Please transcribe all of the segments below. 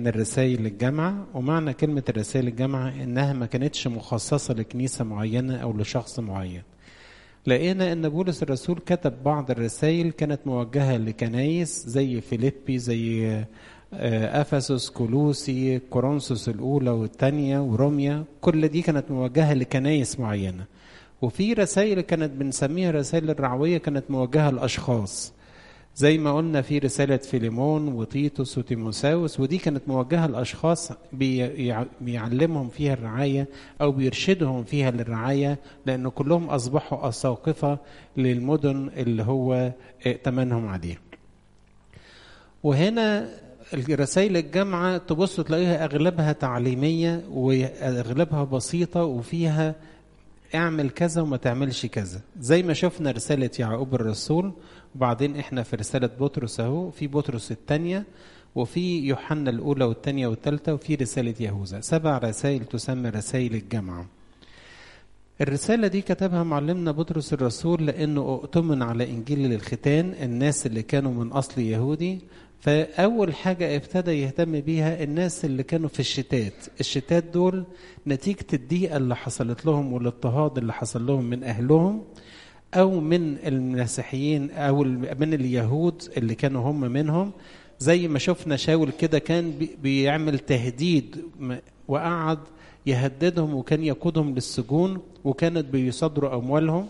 من الرسائل للجامعة ومعنى كلمة الرسائل للجامعة إنها ما كانتش مخصصة لكنيسة معينة أو لشخص معين لقينا ان بولس الرسول كتب بعض الرسائل كانت موجهه لكنايس زي فيليبي زي افسس كولوسي كورنثوس الاولى والثانيه وروميا كل دي كانت موجهه لكنايس معينه وفي رسائل كانت بنسميها رسائل الرعويه كانت موجهه لاشخاص زي ما قلنا في رسالة فيليمون وتيتوس وتيموساوس ودي كانت موجهة لأشخاص بيعلمهم فيها الرعاية أو بيرشدهم فيها للرعاية لأن كلهم أصبحوا أساقفة للمدن اللي هو ائتمنهم عليه وهنا الرسائل الجامعة تبص تلاقيها أغلبها تعليمية وأغلبها بسيطة وفيها اعمل كذا وما تعملش كذا زي ما شفنا رسالة يعقوب الرسول وبعدين احنا في رسالة بطرس اهو في بطرس الثانية وفي يوحنا الأولى والثانية والثالثة وفي رسالة يهوذا سبع رسائل تسمى رسائل الجامعة الرسالة دي كتبها معلمنا بطرس الرسول لأنه اؤتمن على إنجيل الختان الناس اللي كانوا من أصل يهودي فأول حاجة ابتدى يهتم بيها الناس اللي كانوا في الشتات الشتات دول نتيجة الضيقة اللي حصلت لهم والاضطهاد اللي حصل لهم من أهلهم أو من المسيحيين أو من اليهود اللي كانوا هم منهم زي ما شفنا شاول كده كان بيعمل تهديد وقعد يهددهم وكان يقودهم للسجون وكانت بيصادروا أموالهم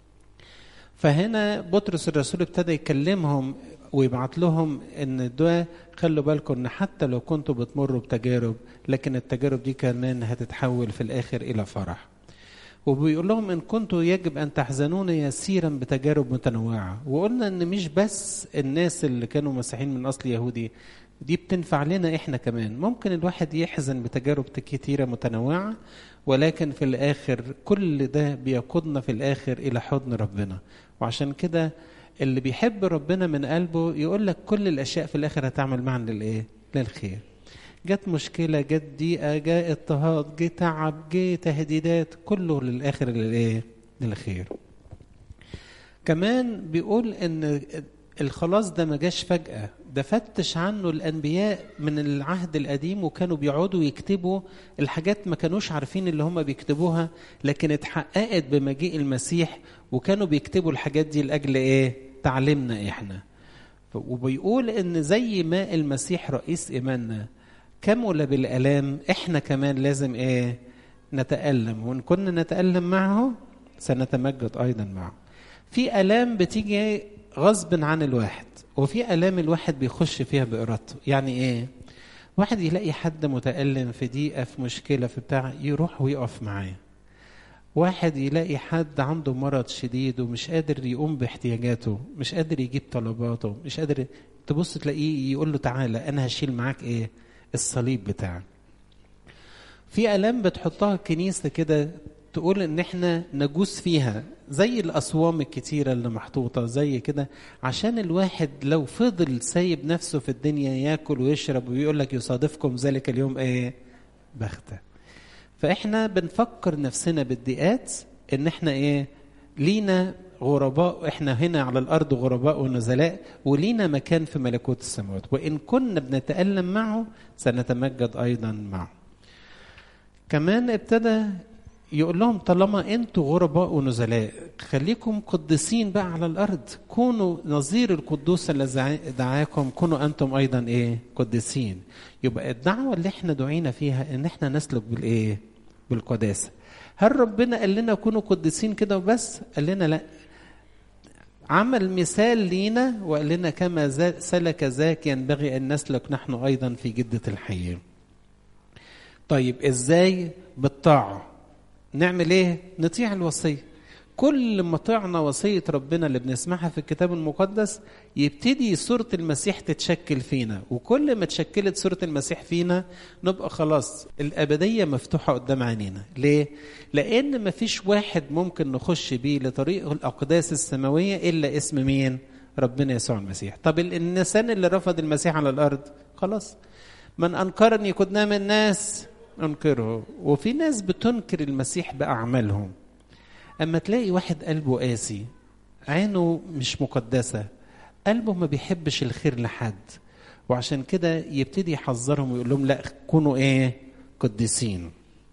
فهنا بطرس الرسول ابتدى يكلمهم ويبعت لهم ان ده خلوا بالكم ان حتى لو كنتوا بتمروا بتجارب لكن التجارب دي كمان هتتحول في الاخر الى فرح وبيقول لهم ان كنتوا يجب ان تحزنون يسيرا بتجارب متنوعه وقلنا ان مش بس الناس اللي كانوا مسيحيين من اصل يهودي دي بتنفع لنا احنا كمان ممكن الواحد يحزن بتجارب كتيره متنوعه ولكن في الاخر كل ده بيقودنا في الاخر الى حضن ربنا وعشان كده اللي بيحب ربنا من قلبه يقول لك كل الاشياء في الاخر هتعمل معا للايه للخير جت مشكلة جت ضيقة جاء اضطهاد جه تعب جه تهديدات كله للآخر للإيه؟ للخير. كمان بيقول إن الخلاص ده ما جاش فجأة ده فتش عنه الأنبياء من العهد القديم وكانوا بيقعدوا يكتبوا الحاجات ما كانوش عارفين اللي هم بيكتبوها لكن اتحققت بمجيء المسيح وكانوا بيكتبوا الحاجات دي لأجل إيه؟ تعلمنا إحنا. وبيقول إن زي ما المسيح رئيس إيماننا كمل بالالام احنا كمان لازم ايه نتالم وان كنا نتالم معه سنتمجد ايضا معه في الام بتيجي غصب عن الواحد وفي الام الواحد بيخش فيها بارادته يعني ايه واحد يلاقي حد متالم في ضيقه في مشكله في بتاع يروح ويقف معاه واحد يلاقي حد عنده مرض شديد ومش قادر يقوم باحتياجاته مش قادر يجيب طلباته مش قادر تبص تلاقيه يقول له تعالى انا هشيل معاك ايه الصليب بتاعك في الام بتحطها الكنيسه كده تقول ان احنا نجوز فيها زي الاصوام الكتيره اللي محطوطه زي كده عشان الواحد لو فضل سايب نفسه في الدنيا ياكل ويشرب ويقول لك يصادفكم ذلك اليوم ايه بخته فاحنا بنفكر نفسنا بالضيقات ان احنا ايه لينا غرباء احنا هنا على الارض غرباء ونزلاء ولينا مكان في ملكوت السماوات وان كنا بنتالم معه سنتمجد ايضا معه كمان ابتدى يقول لهم طالما انتوا غرباء ونزلاء خليكم قديسين بقى على الارض كونوا نظير القدوس الذي دعاكم كونوا انتم ايضا ايه قديسين يبقى الدعوه اللي احنا دعينا فيها ان احنا نسلك بالايه بالقداسه هل ربنا قال لنا كونوا قديسين كده وبس قال لنا لا عمل مثال لينا وقال لنا كما سلك ذاك ينبغي ان نسلك نحن ايضا في جده الحياه طيب ازاي بالطاعه نعمل ايه نطيع الوصيه كل ما طعنا وصيه ربنا اللي بنسمعها في الكتاب المقدس يبتدي صوره المسيح تتشكل فينا وكل ما تشكلت صوره المسيح فينا نبقى خلاص الابديه مفتوحه قدام عينينا ليه لان ما فيش واحد ممكن نخش بيه لطريق الاقداس السماويه الا اسم مين ربنا يسوع المسيح طب الانسان اللي رفض المسيح على الارض خلاص من انكرني قدام الناس انكره وفي ناس بتنكر المسيح باعمالهم اما تلاقي واحد قلبه قاسي عينه مش مقدسه قلبه ما بيحبش الخير لحد وعشان كده يبتدي يحذرهم ويقول لهم لا كونوا ايه قديسين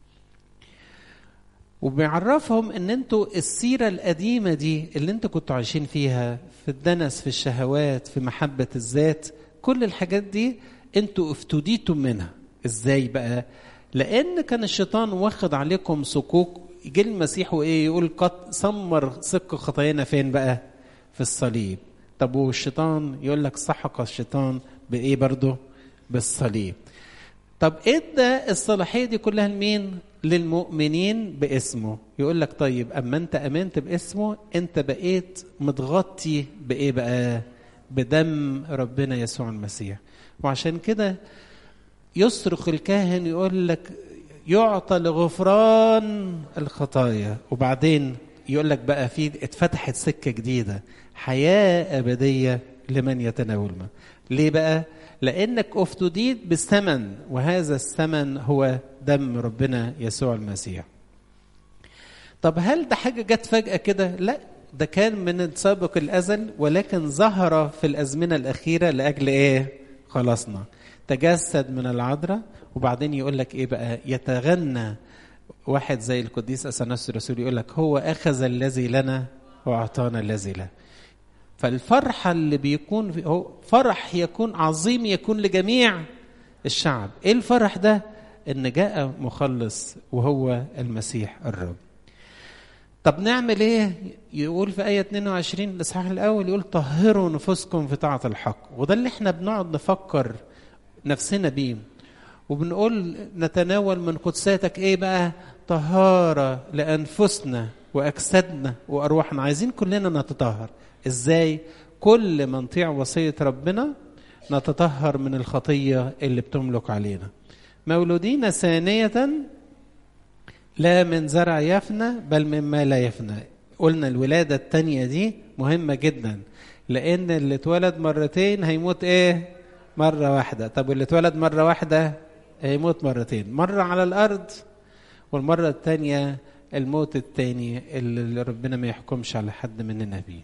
وبيعرفهم ان انتوا السيرة القديمة دي اللي انتوا كنتوا عايشين فيها في الدنس في الشهوات في محبة الذات كل الحاجات دي انتوا افتديتم منها ازاي بقى لان كان الشيطان واخد عليكم صكوك يجي المسيح وايه يقول قد سمر سك خطايانا فين بقى في الصليب طب والشيطان يقول لك سحق الشيطان بايه برضه بالصليب طب ادى الصلاحيه دي كلها لمين للمؤمنين باسمه يقول لك طيب اما انت امنت باسمه انت بقيت متغطي بايه بقى بدم ربنا يسوع المسيح وعشان كده يصرخ الكاهن يقول لك يعطى لغفران الخطايا وبعدين يقول لك بقى في اتفتحت سكه جديده حياه ابديه لمن يتناول ما ليه بقى لانك افتديت بالثمن وهذا الثمن هو دم ربنا يسوع المسيح طب هل ده حاجه جت فجاه كده لا ده كان من سابق الازل ولكن ظهر في الازمنه الاخيره لاجل ايه خلصنا تجسد من العذراء وبعدين يقول لك ايه بقى يتغنى واحد زي القديس اثناس الرسول يقول لك هو اخذ الذي لنا واعطانا الذي له فالفرحه اللي بيكون في هو فرح يكون عظيم يكون لجميع الشعب ايه الفرح ده ان جاء مخلص وهو المسيح الرب طب نعمل ايه يقول في ايه 22 الاصحاح الاول يقول طهروا نفوسكم في طاعه الحق وده اللي احنا بنقعد نفكر نفسنا بيه وبنقول نتناول من قدساتك ايه بقى طهارة لأنفسنا وأجسادنا وأرواحنا عايزين كلنا نتطهر ازاي كل من نطيع وصية ربنا نتطهر من الخطية اللي بتملك علينا مولودين ثانية لا من زرع يفنى بل مما لا يفنى قلنا الولادة التانية دي مهمة جدا لأن اللي اتولد مرتين هيموت ايه مرة واحدة طب واللي اتولد مرة واحدة هيموت مرتين مرة على الأرض والمرة الثانية الموت الثاني اللي ربنا ما يحكمش على حد مننا بيه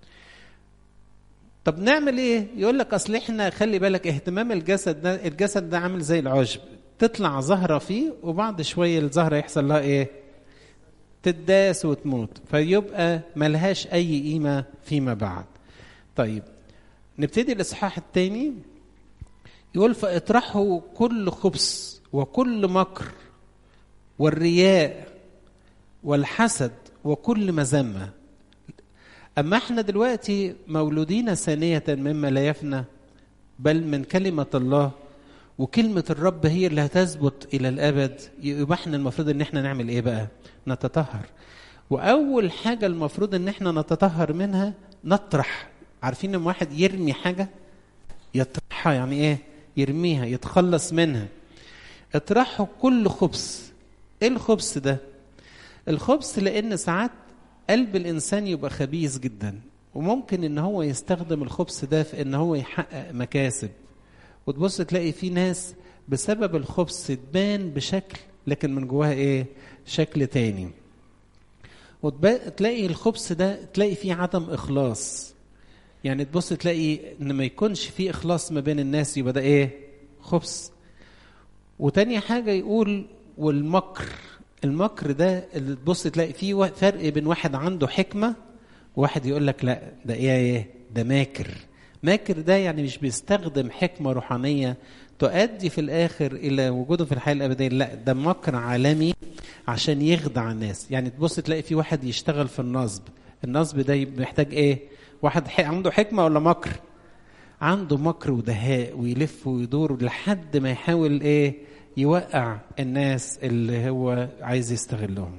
طب نعمل ايه يقول لك اصل احنا خلي بالك اهتمام الجسد ده الجسد ده عامل زي العشب تطلع زهره فيه وبعد شويه الزهره يحصل لها ايه تداس وتموت فيبقى ملهاش اي قيمه فيما بعد طيب نبتدي الاصحاح الثاني يقول فاطرحوا كل خبث وكل مكر والرياء والحسد وكل مذمه اما احنا دلوقتي مولودين ثانيه مما لا يفنى بل من كلمه الله وكلمه الرب هي اللي هتثبت الى الابد يبقى احنا المفروض ان احنا نعمل ايه بقى نتطهر واول حاجه المفروض ان احنا نتطهر منها نطرح عارفين لما واحد يرمي حاجه يطرحها يعني ايه يرميها يتخلص منها اطرحوا كل خبث ايه الخبث ده الخبث لان ساعات قلب الانسان يبقى خبيث جدا وممكن ان هو يستخدم الخبث ده في ان هو يحقق مكاسب وتبص تلاقي في ناس بسبب الخبث تبان بشكل لكن من جواها ايه شكل تاني وتلاقي الخبث ده تلاقي فيه عدم اخلاص يعني تبص تلاقي ان ما يكونش فيه اخلاص ما بين الناس يبقى ده ايه خبث وتاني حاجه يقول والمكر المكر ده اللي تبص تلاقي فيه فرق بين واحد عنده حكمه وواحد يقول لك لا ده ايه ايه ده ماكر ماكر ده يعني مش بيستخدم حكمه روحانيه تؤدي في الاخر الى وجوده في الحياه الابديه لا ده مكر عالمي عشان يخدع الناس يعني تبص تلاقي في واحد يشتغل في النصب النصب ده محتاج ايه واحد عنده حكمه ولا مكر عنده مكر ودهاء ويلف ويدور لحد ما يحاول ايه يوقع الناس اللي هو عايز يستغلهم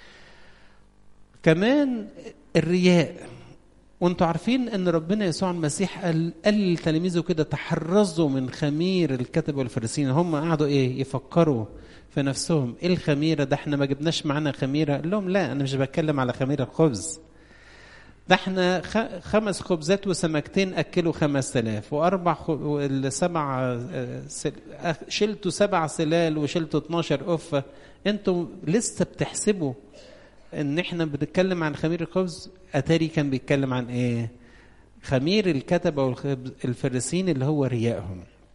كمان الرياء وانتوا عارفين ان ربنا يسوع المسيح قال قال لتلاميذه كده تحرزوا من خمير الكتب والفريسيين هم قعدوا ايه يفكروا في نفسهم ايه الخميره ده احنا ما جبناش معانا خميره قال لهم لا انا مش بتكلم على خميره الخبز ده احنا خمس خبزات وسمكتين اكلوا خمس تلاف واربع خب... سبع سل... شلتوا سبع سلال وشلتوا 12 قفه انتوا لسه بتحسبوا ان احنا بنتكلم عن خمير الخبز اتاري كان بيتكلم عن ايه خمير الكتبه والفريسين اللي هو ريائهم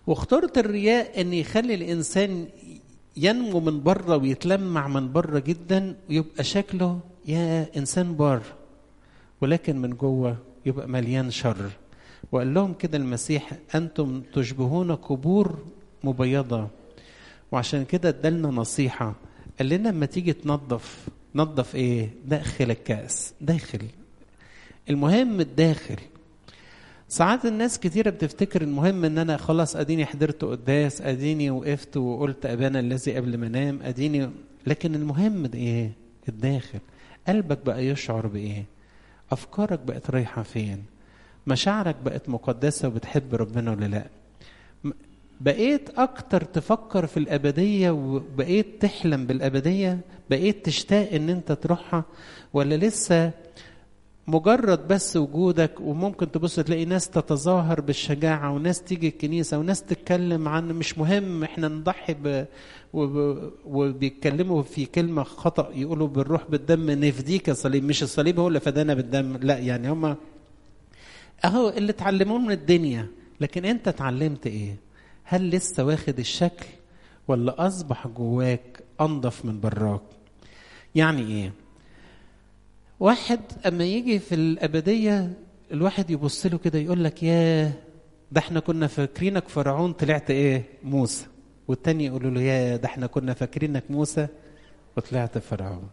وخطورة الرياء ان يخلي الانسان ينمو من بره ويتلمع من بره جدا ويبقى شكله يا انسان بار ولكن من جوه يبقى مليان شر وقال لهم كده المسيح انتم تشبهون قبور مبيضه وعشان كده ادالنا نصيحه قال لنا لما تيجي تنظف نظف ايه داخل الكاس داخل المهم الداخل ساعات الناس كتيرة بتفتكر المهم ان انا خلاص اديني حضرت قداس اديني وقفت وقلت ابانا الذي قبل ما انام اديني لكن المهم ده ايه الداخل قلبك بقى يشعر بايه افكارك بقت رايحة فين مشاعرك بقت مقدسة وبتحب ربنا ولا لا بقيت اكتر تفكر في الابدية وبقيت تحلم بالابدية بقيت تشتاق ان انت تروحها ولا لسه مجرد بس وجودك وممكن تبص تلاقي ناس تتظاهر بالشجاعة وناس تيجي الكنيسة وناس تتكلم عن مش مهم احنا نضحي ب... وب... وبيتكلموا في كلمة خطأ يقولوا بالروح بالدم نفديك الصليب مش الصليب هو اللي فدانا بالدم لا يعني هما اهو اللي اتعلموه من الدنيا لكن انت اتعلمت ايه هل لسه واخد الشكل ولا اصبح جواك انضف من براك يعني ايه واحد اما يجي في الابديه الواحد يبص له كده يقول لك يا ده احنا كنا فاكرينك فرعون طلعت ايه موسى والتاني يقولوا له يا ده احنا كنا فاكرينك موسى وطلعت فرعون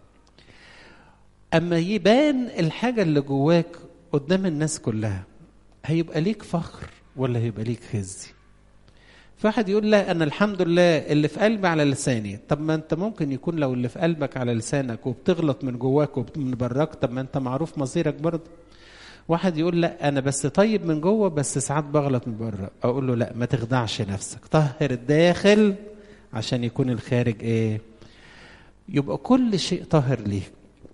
اما يبان الحاجه اللي جواك قدام الناس كلها هيبقى ليك فخر ولا هيبقى ليك خزي في واحد يقول لا انا الحمد لله اللي في قلبي على لساني طب ما انت ممكن يكون لو اللي في قلبك على لسانك وبتغلط من جواك ومن براك طب ما انت معروف مصيرك برضه واحد يقول لا انا بس طيب من جوه بس ساعات بغلط من بره اقول له لا ما تخدعش نفسك طهر الداخل عشان يكون الخارج ايه يبقى كل شيء طاهر ليك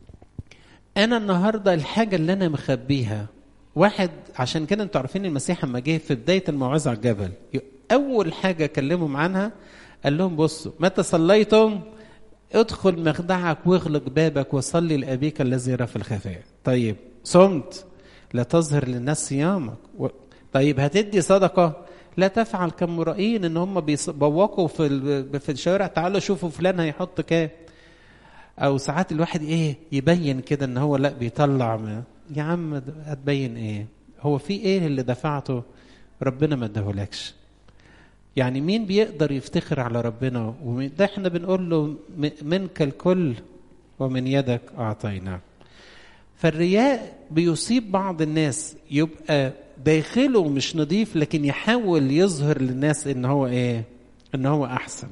انا النهارده الحاجه اللي انا مخبيها واحد عشان كده انتوا عارفين المسيح لما جه في بدايه الموعظه على الجبل اول حاجه كلمهم عنها قال لهم بصوا متى صليتم ادخل مخدعك واغلق بابك وصلي لابيك الذي يرى في الخفاء طيب صمت لا تظهر للناس صيامك و... طيب هتدي صدقه لا تفعل كمرائين ان هم بيبوقوا في ال... في الشوارع تعالوا شوفوا فلان هيحط كام او ساعات الواحد ايه يبين كده ان هو لا بيطلع ما. يا عم هتبين ايه هو في ايه اللي دفعته ربنا ما اداهولكش يعني مين بيقدر يفتخر على ربنا وده احنا بنقول له منك الكل ومن يدك اعطيناك فالرياء بيصيب بعض الناس يبقى داخله مش نظيف لكن يحاول يظهر للناس ان هو ايه ان هو احسن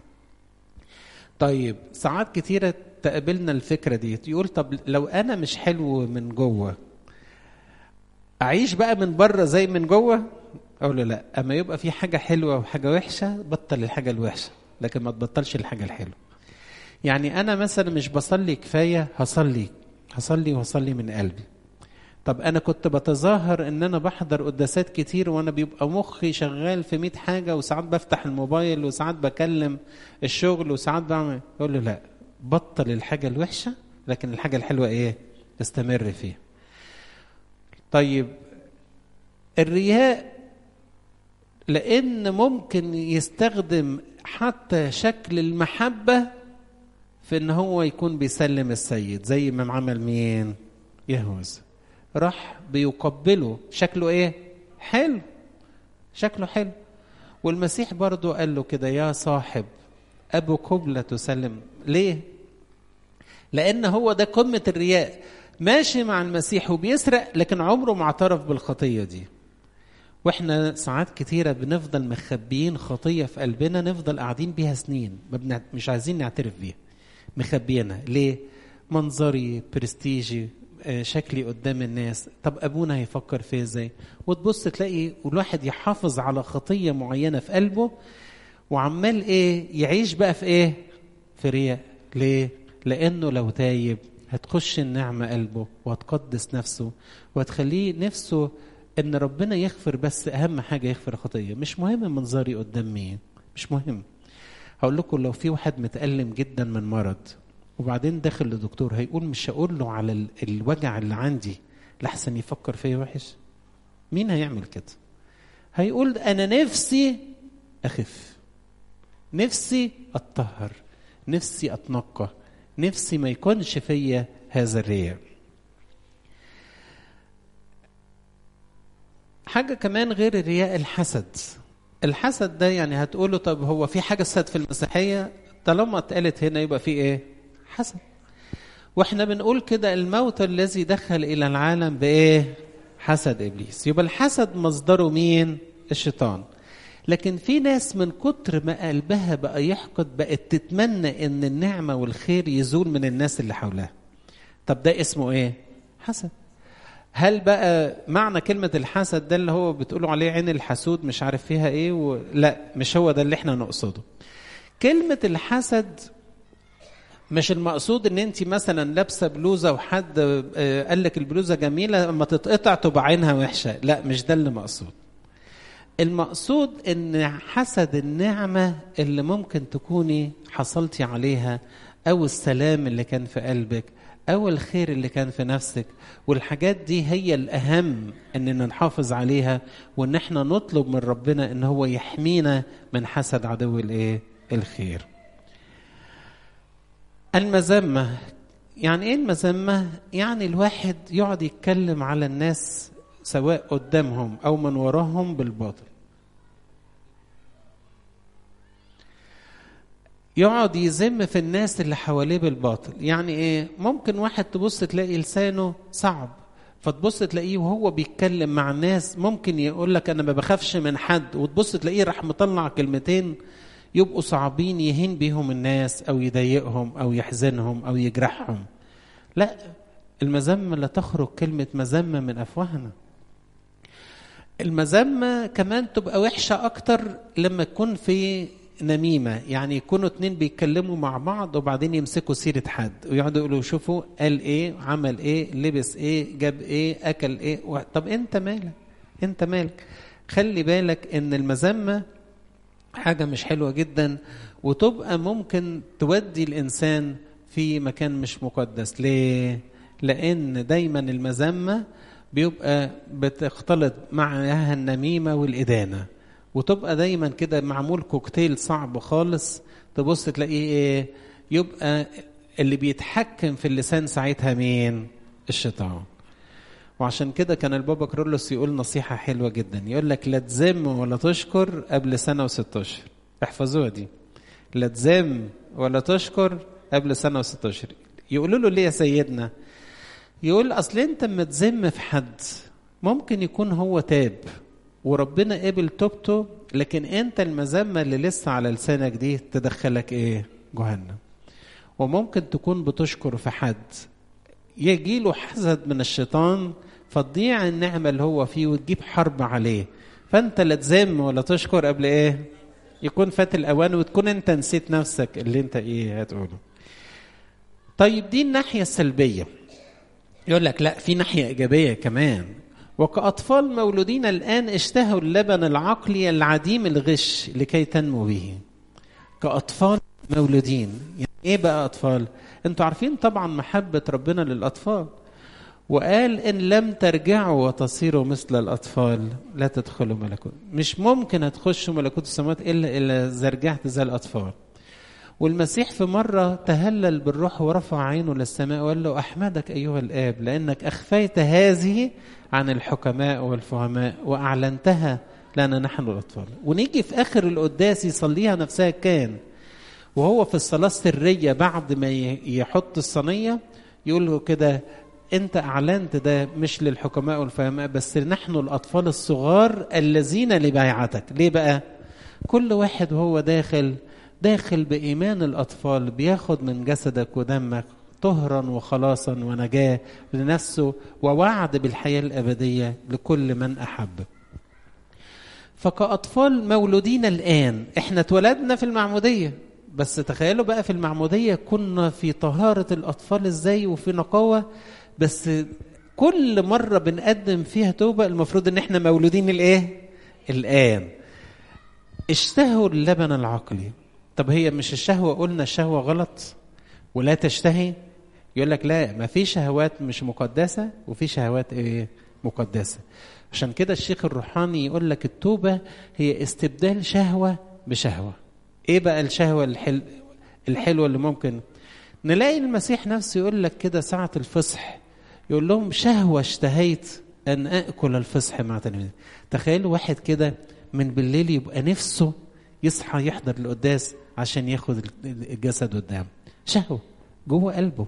طيب ساعات كتيرة تقابلنا الفكرة دي يقول طب لو انا مش حلو من جوه اعيش بقى من بره زي من جوه اقول له لا اما يبقى في حاجه حلوه وحاجه وحشه بطل الحاجه الوحشه لكن ما تبطلش الحاجه الحلوه يعني انا مثلا مش بصلي كفايه هصلي هصلي وهصلي من قلبي طب انا كنت بتظاهر ان انا بحضر قداسات كتير وانا بيبقى مخي شغال في 100 حاجه وساعات بفتح الموبايل وساعات بكلم الشغل وساعات بعمل يقول له لا بطل الحاجه الوحشه لكن الحاجه الحلوه ايه استمر فيها طيب الرياء لان ممكن يستخدم حتى شكل المحبه في ان هو يكون بيسلم السيد زي ما عمل مين يهوذا راح بيقبله شكله ايه حلو شكله حلو والمسيح برضو قال له كده يا صاحب ابو قبلة تسلم ليه لان هو ده قمة الرياء ماشي مع المسيح وبيسرق لكن عمره ما اعترف بالخطية دي واحنا ساعات كتيرة بنفضل مخبيين خطية في قلبنا نفضل قاعدين بيها سنين ما بنع... مش عايزين نعترف بيها مخبيينها ليه منظري برستيجي شكلي قدام الناس طب ابونا هيفكر فيا ازاي وتبص تلاقي والواحد يحافظ على خطيه معينه في قلبه وعمال ايه يعيش بقى في ايه في رياء ليه لانه لو تايب هتخش النعمه قلبه وهتقدس نفسه وهتخليه نفسه ان ربنا يغفر بس اهم حاجه يغفر خطيه مش مهم منظري قدام مين مش مهم هقول لكم لو في واحد متألم جدا من مرض وبعدين داخل لدكتور هيقول مش هقول له على الوجع اللي عندي لحسن يفكر فيا وحش مين هيعمل كده هيقول انا نفسي اخف نفسي اتطهر نفسي اتنقى نفسي ما يكونش فيا هذا الرياء حاجه كمان غير الرياء الحسد الحسد ده يعني هتقوله طب هو في حاجه حسد في المسيحيه طالما اتقالت هنا يبقى في ايه حسد واحنا بنقول كده الموت الذي دخل الى العالم بايه حسد ابليس يبقى الحسد مصدره مين الشيطان لكن في ناس من كتر ما قلبها بقى يحقد بقت تتمنى ان النعمه والخير يزول من الناس اللي حولها طب ده اسمه ايه حسد هل بقى معنى كلمة الحسد ده اللي هو بتقولوا عليه عين الحسود مش عارف فيها ايه و... لا مش هو ده اللي احنا نقصده كلمة الحسد مش المقصود ان انت مثلا لابسه بلوزه وحد قال لك البلوزه جميله لما تتقطع تبقى عينها وحشه لا مش ده اللي مقصود المقصود ان حسد النعمه اللي ممكن تكوني حصلتي عليها او السلام اللي كان في قلبك او الخير اللي كان في نفسك والحاجات دي هي الاهم اننا نحافظ عليها وان احنا نطلب من ربنا ان هو يحمينا من حسد عدو الايه الخير المذمه يعني ايه المذمه يعني الواحد يقعد يتكلم على الناس سواء قدامهم او من وراهم بالباطل يقعد يذم في الناس اللي حواليه بالباطل يعني ايه ممكن واحد تبص تلاقي لسانه صعب فتبص تلاقيه وهو بيتكلم مع الناس ممكن يقول لك انا ما بخافش من حد وتبص تلاقيه راح مطلع كلمتين يبقوا صعبين يهين بيهم الناس او يضايقهم او يحزنهم او يجرحهم لا المذمه لا تخرج كلمه مذمه من افواهنا المذمه كمان تبقى وحشه اكتر لما تكون في نميمة يعني يكونوا اتنين بيتكلموا مع بعض وبعدين يمسكوا سيرة حد ويقعدوا يقولوا شوفوا قال ايه عمل ايه لبس ايه جاب ايه اكل ايه و... طب انت مالك انت مالك خلي بالك ان المذمة حاجة مش حلوة جدا وتبقى ممكن تودي الانسان في مكان مش مقدس ليه لان دايما المذمة بيبقى بتختلط معها النميمة والإدانة وتبقى دايما كده معمول كوكتيل صعب خالص تبص تلاقيه ايه يبقى اللي بيتحكم في اللسان ساعتها مين الشيطان وعشان كده كان البابا كرولوس يقول نصيحة حلوة جدا يقول لك لا تذم ولا تشكر قبل سنة وست أشهر احفظوها دي لا تذم ولا تشكر قبل سنة وست أشهر يقولوا له ليه يا سيدنا يقول أصل أنت اما تذم في حد ممكن يكون هو تاب وربنا قبل توبته لكن انت المذمة اللي لسه على لسانك دي تدخلك ايه جهنم وممكن تكون بتشكر في حد يجي له حسد من الشيطان فتضيع النعمة اللي هو فيه وتجيب حرب عليه فانت لا تذم ولا تشكر قبل ايه يكون فات الاوان وتكون انت نسيت نفسك اللي انت ايه هتقوله طيب دي الناحية السلبية يقول لك لا في ناحية إيجابية كمان وكأطفال مولودين الآن اشتهوا اللبن العقلي العديم الغش لكي تنمو به كأطفال مولودين يعني ايه بقى أطفال انتوا عارفين طبعا محبة ربنا للأطفال وقال إن لم ترجعوا وتصيروا مثل الأطفال لا تدخلوا ملكوت مش ممكن هتخشوا ملكوت السماوات إلا إلا إذا رجعت زي الأطفال والمسيح في مرة تهلل بالروح ورفع عينه للسماء وقال له أحمدك أيها الآب لأنك أخفيت هذه عن الحكماء والفهماء وأعلنتها لنا نحن الأطفال ونيجي في آخر القداس يصليها نفسها كان وهو في الصلاة السرية بعد ما يحط الصينية يقول له كده أنت أعلنت ده مش للحكماء والفهماء بس نحن الأطفال الصغار الذين لبيعتك ليه بقى؟ كل واحد وهو داخل داخل بإيمان الأطفال بياخد من جسدك ودمك طهرا وخلاصا ونجاة لنفسه ووعد بالحياة الأبدية لكل من أحب فكأطفال مولودين الآن احنا اتولدنا في المعمودية بس تخيلوا بقى في المعمودية كنا في طهارة الأطفال ازاي وفي نقاوة بس كل مرة بنقدم فيها توبة المفروض ان احنا مولودين الايه الآن اشتهوا اللبن العقلي طب هي مش الشهوة قلنا الشهوة غلط ولا تشتهي يقول لك لا ما في شهوات مش مقدسة وفي شهوات ايه مقدسة عشان كده الشيخ الروحاني يقول لك التوبة هي استبدال شهوة بشهوة ايه بقى الشهوة الحل... الحلوة اللي ممكن نلاقي المسيح نفسه يقول لك كده ساعة الفصح يقول لهم شهوة اشتهيت أن أكل الفصح مع تلاميذي تخيلوا واحد كده من بالليل يبقى نفسه يصحى يحضر القداس عشان ياخد الجسد قدامه شهوة جوه قلبه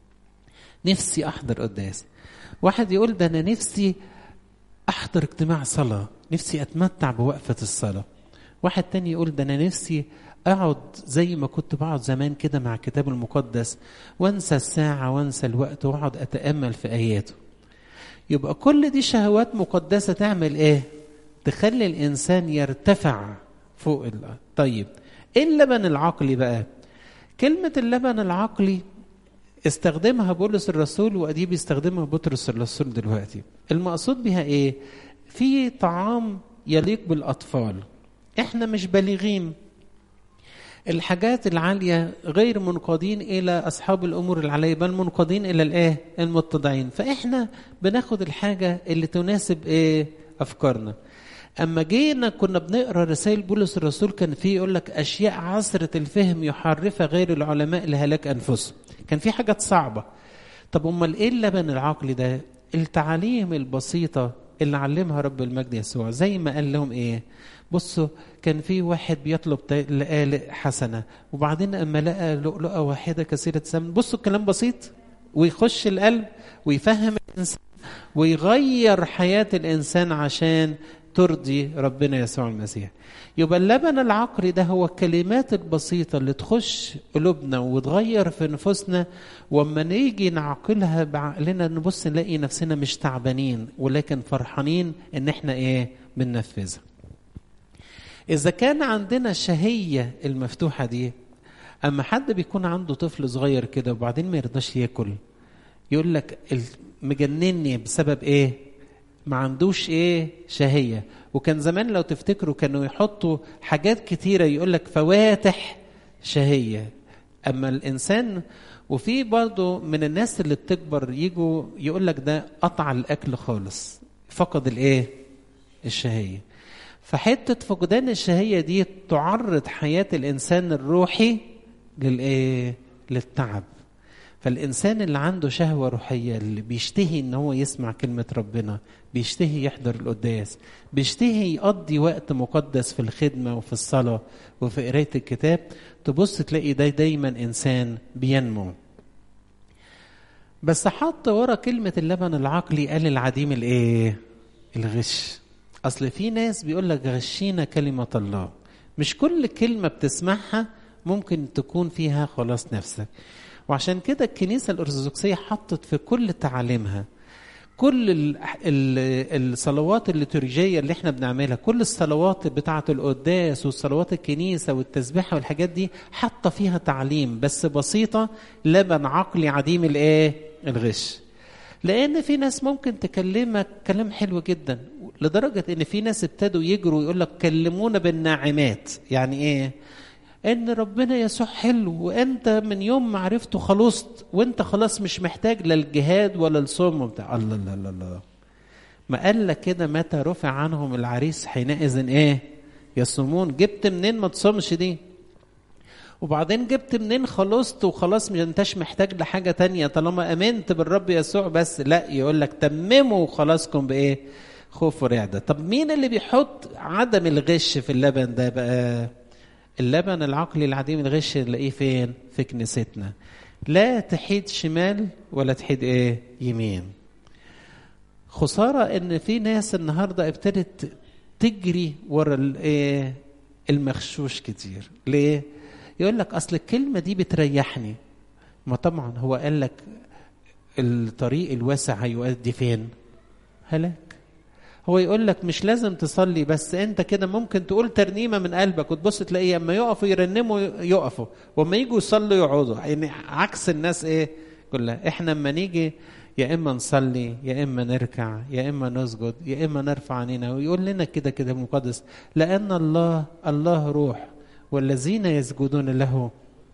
نفسي أحضر قداس واحد يقول ده أنا نفسي أحضر اجتماع صلاة نفسي أتمتع بوقفة الصلاة واحد تاني يقول ده أنا نفسي أقعد زي ما كنت بقعد زمان كده مع الكتاب المقدس وانسى الساعة وانسى الوقت واقعد أتأمل في آياته يبقى كل دي شهوات مقدسة تعمل إيه؟ تخلي الإنسان يرتفع فوق الأرض طيب إيه اللبن العقلي بقى؟ كلمة اللبن العقلي استخدمها بولس الرسول وأدي بيستخدمها بطرس الرسول دلوقتي المقصود بها إيه؟ في طعام يليق بالأطفال إحنا مش بالغين الحاجات العالية غير منقادين إلى أصحاب الأمور العالية بل منقادين إلى الإيه؟ المتضعين فإحنا بناخد الحاجة اللي تناسب إيه؟ أفكارنا أما جينا كنا بنقرأ رسائل بولس الرسول كان فيه يقول لك أشياء عسرة الفهم يحرفها غير العلماء لهلاك أنفسهم كان في حاجات صعبة طب أمال إيه اللبن العقلي ده؟ التعاليم البسيطة اللي علمها رب المجد يسوع زي ما قال لهم إيه؟ بصوا كان في واحد بيطلب لقالق حسنه وبعدين اما لقى لؤلؤه واحده كثيره ثمن بصوا الكلام بسيط ويخش القلب ويفهم الانسان ويغير حياه الانسان عشان ترضي ربنا يسوع المسيح يبقى اللبن العقلي ده هو الكلمات البسيطة اللي تخش قلوبنا وتغير في نفوسنا وما نيجي نعقلها بعقلنا نبص نلاقي نفسنا مش تعبانين ولكن فرحانين ان احنا ايه بننفذها إذا كان عندنا الشهية المفتوحة دي أما حد بيكون عنده طفل صغير كده وبعدين ما يرضاش ياكل يقول لك مجنني بسبب إيه؟ ما عندوش إيه؟ شهية وكان زمان لو تفتكروا كانوا يحطوا حاجات كتيرة يقول لك فواتح شهية أما الإنسان وفي برضه من الناس اللي بتكبر يجوا يقول لك ده قطع الأكل خالص فقد الإيه؟ الشهية فحتة فقدان الشهية دي تعرض حياة الإنسان الروحي للإيه؟ للتعب فالإنسان اللي عنده شهوة روحية اللي بيشتهي إن هو يسمع كلمة ربنا بيشتهي يحضر القداس بيشتهي يقضي وقت مقدس في الخدمة وفي الصلاة وفي قراية الكتاب تبص تلاقي ده دايما إنسان بينمو بس حط ورا كلمة اللبن العقلي قال العديم الإيه؟ الغش اصل في ناس بيقول لك غشينا كلمه الله مش كل كلمه بتسمعها ممكن تكون فيها خلاص نفسك وعشان كده الكنيسه الارثوذكسيه حطت في كل تعاليمها كل ال ال الصلوات الليتورجيه اللي احنا بنعملها كل الصلوات بتاعه القداس والصلوات الكنيسه والتسبيحه والحاجات دي حاطه فيها تعليم بس بسيطه لبن عقلي عديم الايه الغش لان في ناس ممكن تكلمك كلام حلو جدا لدرجه ان في ناس ابتدوا يجروا ويقول لك كلمونا بالناعمات يعني ايه ان ربنا يسوع حلو وانت من يوم ما عرفته خلصت وانت خلاص مش محتاج لا الجهاد ولا الصوم بتاع الله الله الله الله ما قال لك كده متى رفع عنهم العريس حينئذ ايه يصومون جبت منين ما تصومش دي وبعدين جبت منين خلصت وخلاص مش انتش محتاج لحاجة تانية طالما امنت بالرب يسوع بس لا يقول لك تمموا خلاصكم بايه خوف ورعدة طب مين اللي بيحط عدم الغش في اللبن ده بقى اللبن العقلي العديم الغش نلاقيه فين في كنيستنا لا تحيد شمال ولا تحيد ايه يمين خسارة ان في ناس النهاردة ابتدت تجري ورا الايه المغشوش كتير ليه يقول لك اصل الكلمه دي بتريحني ما طبعا هو قال لك الطريق الواسع هيؤدي فين هلاك هو يقول لك مش لازم تصلي بس انت كده ممكن تقول ترنيمه من قلبك وتبص تلاقيه اما يقفوا يرنموا يقفوا واما يجوا يصلوا يقعدوا يعني عكس الناس ايه كلها احنا اما نيجي يا اما نصلي يا اما نركع يا اما نسجد يا اما نرفع عينينا ويقول لنا كده كده المقدس لان الله الله روح والذين يسجدون له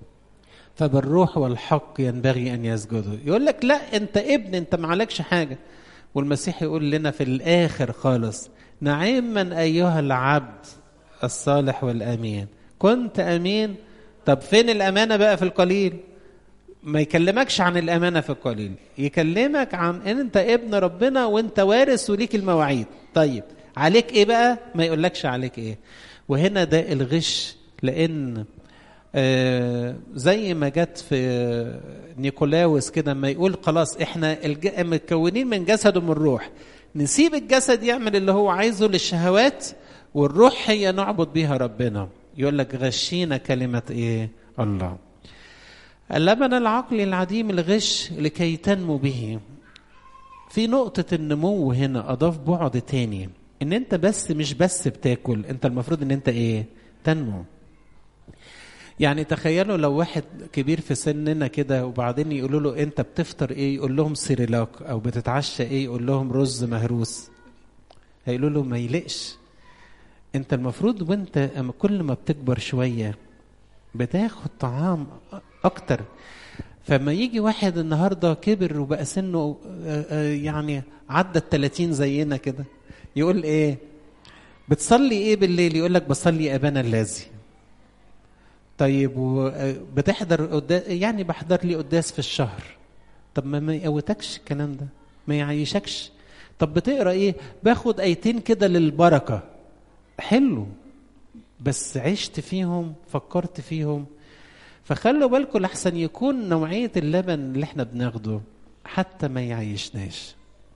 فبالروح والحق ينبغي ان يسجدوا يقول لك لا انت ابن انت ما عليكش حاجه والمسيح يقول لنا في الاخر خالص نعما ايها العبد الصالح والامين كنت امين طب فين الامانه بقى في القليل ما يكلمكش عن الامانه في القليل يكلمك عن ان انت ابن ربنا وانت وارث وليك المواعيد طيب عليك ايه بقى ما يقولكش عليك ايه وهنا ده الغش لان آه زي ما جت في نيكولاوس كده ما يقول خلاص احنا الج... متكونين من جسد ومن روح نسيب الجسد يعمل اللي هو عايزه للشهوات والروح هي نعبد بيها ربنا يقول لك غشينا كلمة ايه الله اللبن العقلي العديم الغش لكي تنمو به في نقطة النمو هنا أضاف بعد تاني إن أنت بس مش بس بتاكل أنت المفروض إن أنت إيه تنمو يعني تخيلوا لو واحد كبير في سننا كده وبعدين يقولوا له انت بتفطر ايه يقول لهم سيريلاك او بتتعشى ايه يقول لهم رز مهروس هيقولوا له ما يلقش انت المفروض وانت كل ما بتكبر شويه بتاخد طعام اكتر فما يجي واحد النهارده كبر وبقى سنه يعني عدى ال 30 زينا كده يقول ايه بتصلي ايه بالليل يقول لك بصلي ابانا الذي طيب بتحضر قداس يعني بحضر لي قداس في الشهر طب ما ما يقوتكش الكلام ده ما يعيشكش طب بتقرا ايه باخد ايتين كده للبركه حلو بس عشت فيهم فكرت فيهم فخلوا بالكم لحسن يكون نوعيه اللبن اللي احنا بناخده حتى ما يعيشناش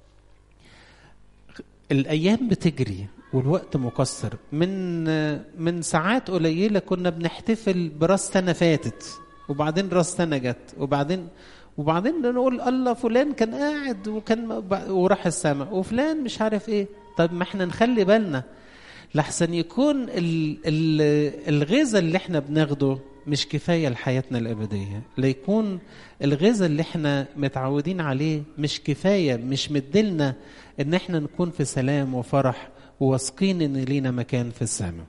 الايام بتجري والوقت مقصر من من ساعات قليله كنا بنحتفل براس سنه فاتت وبعدين راس سنه جت وبعدين وبعدين نقول الله فلان كان قاعد وكان وراح السماء وفلان مش عارف ايه طب ما احنا نخلي بالنا لحسن يكون الغذاء اللي احنا بناخده مش كفايه لحياتنا الابديه ليكون الغذاء اللي احنا متعودين عليه مش كفايه مش مدلنا ان احنا نكون في سلام وفرح وواثقين ان لينا مكان في السماء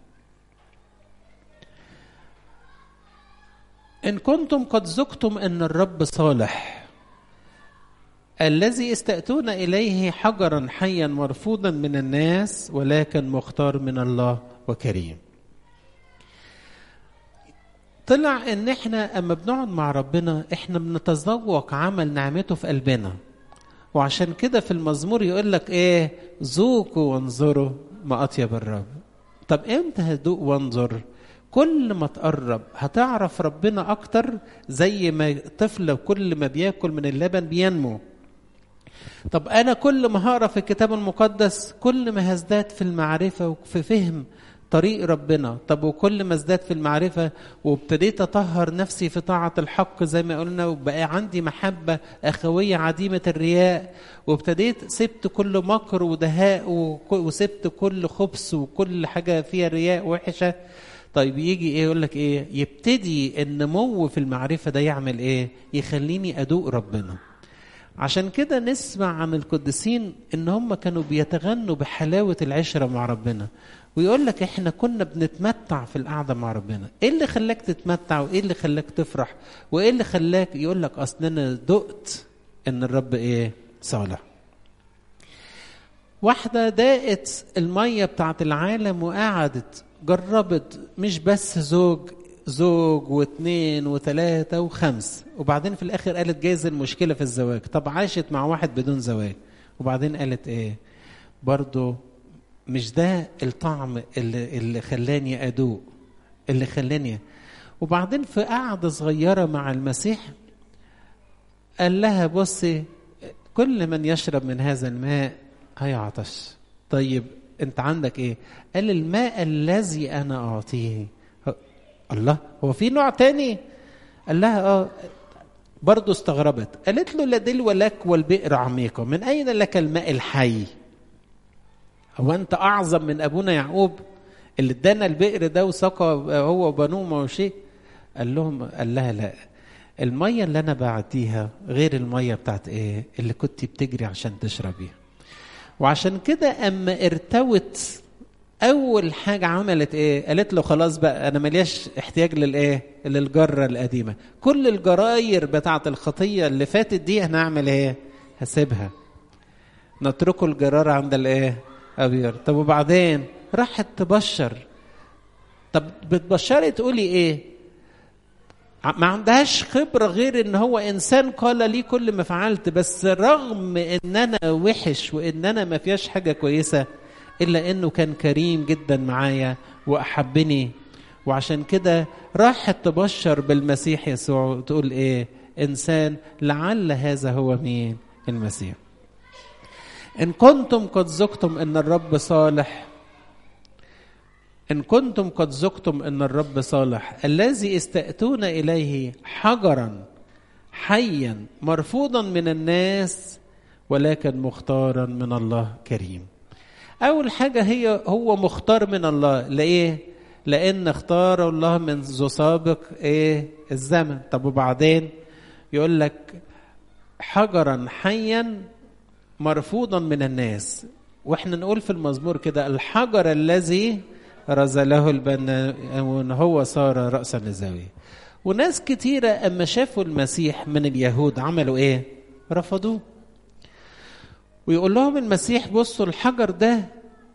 ان كنتم قد ذقتم ان الرب صالح الذي استأتون إليه حجرا حيا مرفوضا من الناس ولكن مختار من الله وكريم طلع ان احنا اما بنقعد مع ربنا احنا بنتذوق عمل نعمته في قلبنا وعشان كده في المزمور يقول لك ايه ذوقوا وانظروا ما اطيب الرب طب امتى هتذوق وانظر كل ما تقرب هتعرف ربنا اكتر زي ما الطفل كل ما بياكل من اللبن بينمو طب انا كل ما هقرا في الكتاب المقدس كل ما هزداد في المعرفه وفي فهم طريق ربنا طب وكل ما ازداد في المعرفة وابتديت أطهر نفسي في طاعة الحق زي ما قلنا وبقى عندي محبة أخوية عديمة الرياء وابتديت سبت كل مكر ودهاء وسبت كل خبث وكل حاجة فيها رياء وحشة طيب يجي ايه يقول لك ايه يبتدي النمو في المعرفة ده يعمل ايه يخليني أدوق ربنا عشان كده نسمع عن القديسين ان هم كانوا بيتغنوا بحلاوة العشرة مع ربنا ويقول لك احنا كنا بنتمتع في القعدة مع ربنا ايه اللي خلاك تتمتع وايه اللي خلاك تفرح وايه اللي خلاك يقول لك اصل انا دقت ان الرب ايه صالح واحدة داقت المية بتاعت العالم وقعدت جربت مش بس زوج زوج واثنين وثلاثة وخمس وبعدين في الآخر قالت جايز المشكلة في الزواج طب عاشت مع واحد بدون زواج وبعدين قالت ايه برضو مش ده الطعم اللي, اللي خلاني أدوق اللي خلاني وبعدين في قعدة صغيرة مع المسيح قال لها بصي كل من يشرب من هذا الماء هيعطش طيب انت عندك ايه قال الماء الذي انا اعطيه الله هو في نوع تاني قال لها اه برضه استغربت قالت له لا دلو لك والبئر عميقة من أين لك الماء الحي هو أنت أعظم من أبونا يعقوب اللي ادانا البئر ده وسقى هو وبنوه ما شيء قال لهم قال لها لا المية اللي أنا بعديها غير المية بتاعت إيه اللي كنت بتجري عشان تشربيها وعشان كده أما ارتوت اول حاجه عملت ايه قالت له خلاص بقى انا ملياش احتياج للايه للجره القديمه كل الجراير بتاعه الخطيه اللي فاتت دي انا هعمل ايه هسيبها نتركه الجرار عند الايه ابيض طب وبعدين راحت تبشر طب بتبشري تقولي ايه ما عندهاش خبرة غير ان هو انسان قال لي كل ما فعلت بس رغم ان انا وحش وان انا ما فيهاش حاجة كويسة الا انه كان كريم جدا معايا واحبني وعشان كده راحت تبشر بالمسيح يسوع وتقول ايه انسان لعل هذا هو مين المسيح ان كنتم قد ذقتم ان الرب صالح ان كنتم قد ذقتم ان الرب صالح الذي استاتون اليه حجرا حيا مرفوضا من الناس ولكن مختارا من الله كريم اول حاجه هي هو مختار من الله لايه لان اختار الله منذ سابق ايه الزمن طب وبعدين يقول لك حجرا حيا مرفوضا من الناس واحنا نقول في المزمور كده الحجر الذي رزله البناؤون هو صار رأسا للزاوية وناس كتيرة أما شافوا المسيح من اليهود عملوا إيه؟ رفضوه ويقول لهم المسيح بصوا الحجر ده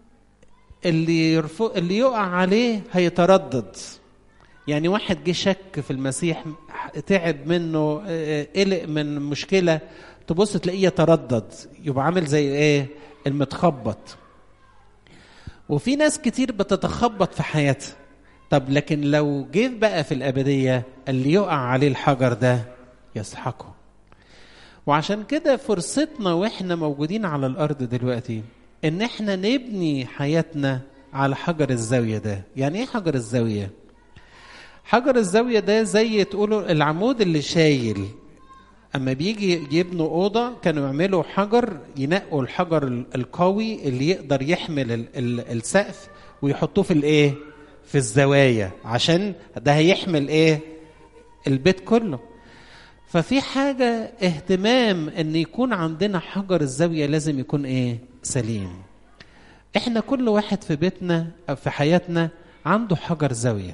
اللي يرفو اللي يقع عليه هيتردد يعني واحد جه شك في المسيح تعب منه قلق من مشكله تبص تلاقيه يتردد يبقى عامل زي ايه المتخبط وفي ناس كتير بتتخبط في حياتها طب لكن لو جه بقى في الابديه اللي يقع عليه الحجر ده يسحقه وعشان كده فرصتنا واحنا موجودين على الارض دلوقتي ان احنا نبني حياتنا على حجر الزاويه ده يعني ايه حجر الزاويه حجر الزاويه ده زي تقولوا العمود اللي شايل اما بيجي يبنوا اوضه كانوا يعملوا حجر ينقوا الحجر القوي اللي يقدر يحمل ال ال السقف ويحطوه في الايه في الزوايا عشان ده هيحمل ايه البيت كله ففي حاجه اهتمام ان يكون عندنا حجر الزاويه لازم يكون ايه سليم احنا كل واحد في بيتنا او في حياتنا عنده حجر زاويه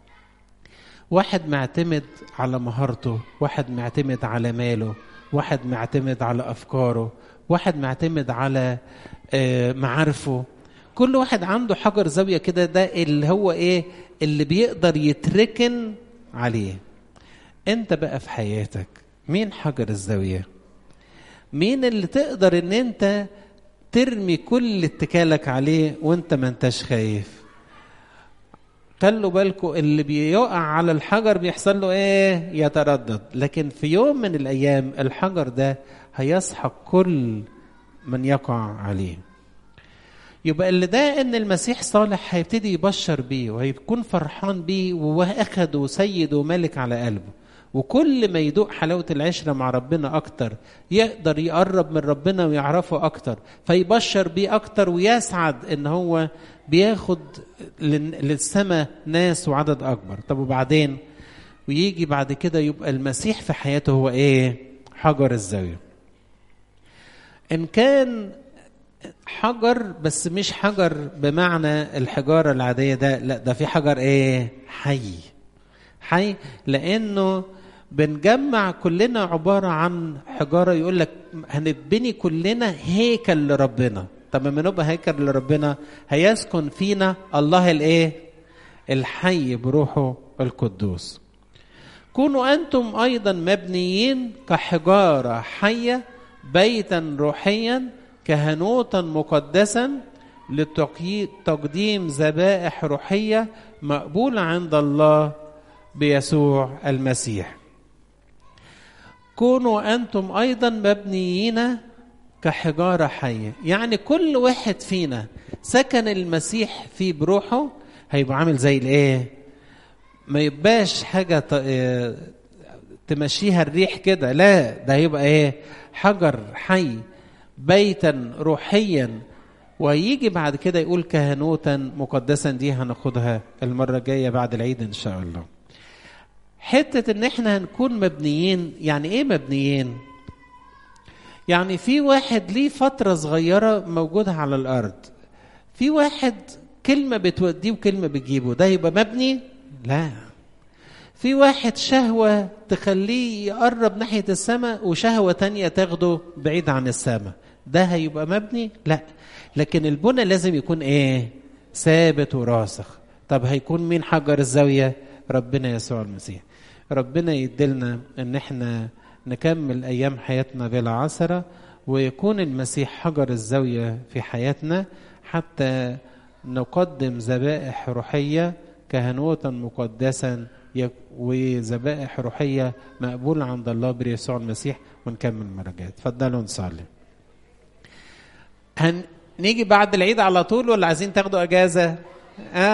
واحد معتمد على مهارته واحد معتمد على ماله واحد معتمد على افكاره واحد معتمد على معارفه كل واحد عنده حجر زاويه كده ده اللي هو ايه اللي بيقدر يتركن عليه انت بقى في حياتك مين حجر الزاويه مين اللي تقدر ان انت ترمي كل اتكالك عليه وانت ما انتش خايف خلوا بالكم اللي بيقع على الحجر بيحصل له ايه يتردد لكن في يوم من الايام الحجر ده هيسحق كل من يقع عليه يبقى اللي ده ان المسيح صالح هيبتدي يبشر بيه وهيكون فرحان بيه واخده سيد وملك على قلبه وكل ما يدوق حلاوة العشرة مع ربنا أكتر يقدر يقرب من ربنا ويعرفه أكتر فيبشر بيه أكتر ويسعد إن هو بياخد للسماء ناس وعدد أكبر طب وبعدين ويجي بعد كده يبقى المسيح في حياته هو إيه حجر الزاوية إن كان حجر بس مش حجر بمعنى الحجارة العادية ده لا ده في حجر إيه حي حي لأنه بنجمع كلنا عبارة عن حجارة يقول لك هنبني كلنا هيكل لربنا طب لما نبقى هيكل لربنا هيسكن فينا الله الايه الحي بروحه القدوس كونوا انتم ايضا مبنيين كحجاره حيه بيتا روحيا كهنوتا مقدسا لتقديم ذبائح روحيه مقبوله عند الله بيسوع المسيح كونوا انتم ايضا مبنيين كحجاره حيه يعني كل واحد فينا سكن المسيح في بروحه هيبقى عامل زي الايه ما يبقاش حاجه تمشيها الريح كده لا ده هيبقى ايه حجر حي بيتا روحيا ويجي بعد كده يقول كهنوتا مقدسا دي هناخدها المره الجايه بعد العيد ان شاء الله حته ان احنا هنكون مبنيين يعني ايه مبنيين يعني في واحد ليه فتره صغيره موجوده على الارض في واحد كلمه بتوديه وكلمه بتجيبه ده يبقى مبني لا في واحد شهوة تخليه يقرب ناحية السماء وشهوة تانية تاخده بعيد عن السماء ده هيبقى مبني لا لكن البنى لازم يكون ايه ثابت وراسخ طب هيكون مين حجر الزاوية ربنا يسوع المسيح ربنا يدلنا ان احنا نكمل ايام حياتنا بلا عثرة ويكون المسيح حجر الزاوية في حياتنا حتى نقدم ذبائح روحية كهنوتا مقدسا وذبائح روحية مقبولة عند الله بريسوع المسيح ونكمل مراجعة اتفضلوا نصلي هنيجي بعد العيد على طول ولا عايزين تاخدوا اجازة؟ آه